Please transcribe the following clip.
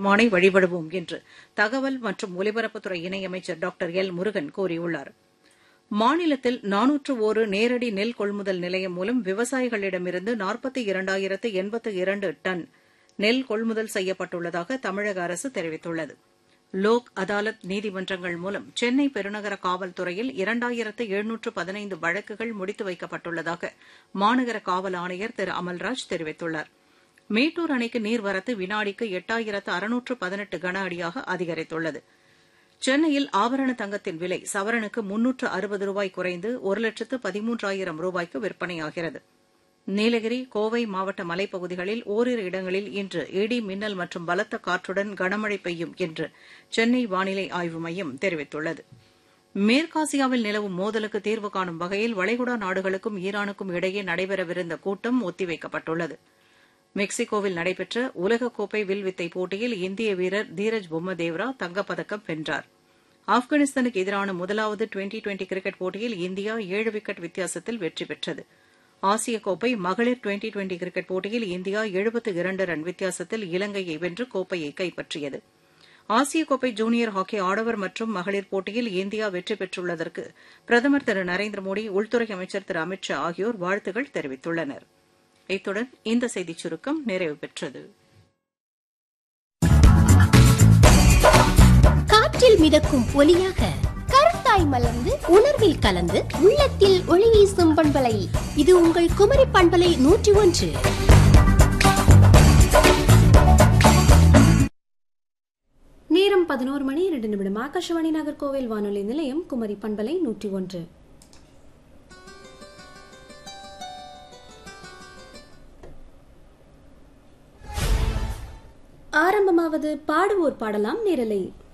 சிவபெருமானை வழிபடுவோம் என்று தகவல் மற்றும் ஒலிபரப்புத்துறை இணையமைச்சர் டாக்டர் எல் முருகன் கூறியுள்ளார் மாநிலத்தில் நானூற்று ஒரு நேரடி நெல் கொள்முதல் நிலையம் மூலம் விவசாயிகளிடமிருந்து நாற்பத்தி இரண்டாயிரத்து எண்பத்து இரண்டு டன் நெல் கொள்முதல் செய்யப்பட்டுள்ளதாக தமிழக அரசு தெரிவித்துள்ளது லோக் அதாலத் நீதிமன்றங்கள் மூலம் சென்னை பெருநகர காவல்துறையில் இரண்டாயிரத்து எழுநூற்று பதினைந்து வழக்குகள் முடித்து வைக்கப்பட்டுள்ளதாக மாநகர காவல் ஆணையர் திரு அமல்ராஜ் தெரிவித்துள்ளார் மேட்டூர் அணைக்கு நீர்வரத்து வினாடிக்கு எட்டாயிரத்து அறுநூற்று பதினெட்டு கன அடியாக அதிகரித்துள்ளது சென்னையில் ஆபரண தங்கத்தின் விலை சவரனுக்கு முன்னூற்று அறுபது ரூபாய் குறைந்து ஒரு லட்சத்து பதிமூன்றாயிரம் ரூபாய்க்கு விற்பனையாகிறது நீலகிரி கோவை மாவட்ட மலைப்பகுதிகளில் ஓரிரு இடங்களில் இன்று இடி மின்னல் மற்றும் பலத்த காற்றுடன் கனமழை பெய்யும் என்று சென்னை வானிலை ஆய்வு மையம் தெரிவித்துள்ளது மேற்காசியாவில் நிலவும் மோதலுக்கு தீர்வு காணும் வகையில் வளைகுடா நாடுகளுக்கும் ஈரானுக்கும் இடையே நடைபெறவிருந்த கூட்டம் ஒத்திவைக்கப்பட்டுள்ளது மெக்சிகோவில் நடைபெற்ற உலகக்கோப்பை வில்வித்தை போட்டியில் இந்திய வீரர் தீரஜ் பொம்மதேவ்ரா தங்கப்பதக்கம் வென்றார் ஆப்கானிஸ்தானுக்கு எதிரான முதலாவது டுவெண்டி டுவெண்டி கிரிக்கெட் போட்டியில் இந்தியா ஏழு விக்கெட் வித்தியாசத்தில் வெற்றி பெற்றது ஆசிய கோப்பை மகளிர் டுவெண்டி டுவெண்டி கிரிக்கெட் போட்டியில் இந்தியா எழுபத்து இரண்டு ரன் வித்தியாசத்தில் இலங்கையை வென்று கோப்பையை கைப்பற்றியது ஆசிய கோப்பை ஜூனியர் ஹாக்கி ஆடவர் மற்றும் மகளிர் போட்டியில் இந்தியா வெற்றி பெற்றுள்ளதற்கு பிரதமர் திரு நரேந்திர மோடி உள்துறை அமைச்சர் திரு அமித் ஷா ஆகியோர் வாழ்த்துகள் தெரிவித்துள்ளனர் இத்துடன் இந்த செய்திச் சுருக்கம் நிறைவு பெற்றது காற்றில் மிதக்கும் ஒலியாக கருத்தாய் மலர்ந்து உணர்வில் கலந்து உள்ளத்தில் ஒளி வீசும் பண்பலை இது உங்கள் குமரி பண்பலை நூற்றி ஒன்று நேரம் பதினோரு மணி இரண்டு நிமிடம் ஆகாஷவாணி நாகர்கோவில் வானொலி நிலையம் குமரி பண்பலை நூற்றி ஒன்று ஆரம்பமாவது பாடுவோர் பாடலாம் நேரலை